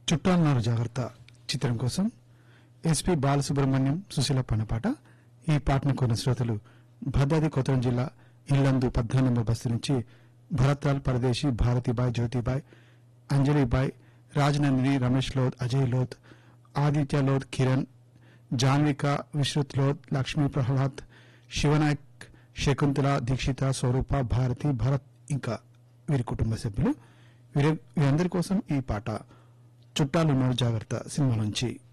చుట్టాలన్నారు జాగ్రత్త చిత్రం కోసం ఎస్పి బాలసుబ్రహ్మణ్యం సుశీల పన్నపాట ఈ పాటను కొన్న శ్రోతలు భద్రాద్రి కొత్తగూడెం జిల్లా ఇల్లందు పద్నాలుగు నంబర్ బస్తీ నుంచి భరత్లాల్ పరదేశి భారతిబాయ్ జ్యోతిబాయ్ అంజలిబాయ్ రాజనందిని రమేష్ లోద్ అజయ్ లోద్ ఆదిత్య లోద్ కిరణ్ జాన్విక విశ్రుత్ లోద్ లక్ష్మీ ప్రహ్లాద్ శివనాయక్ శకుంతల దీక్షిత స్వరూప భారతి భరత్ ఇంకా వీరి కుటుంబ సభ్యులు వీరి వీరందరి కోసం ఈ పాట చుట్టాలున్నారు జాగ్రత్త సినిమా నుంచి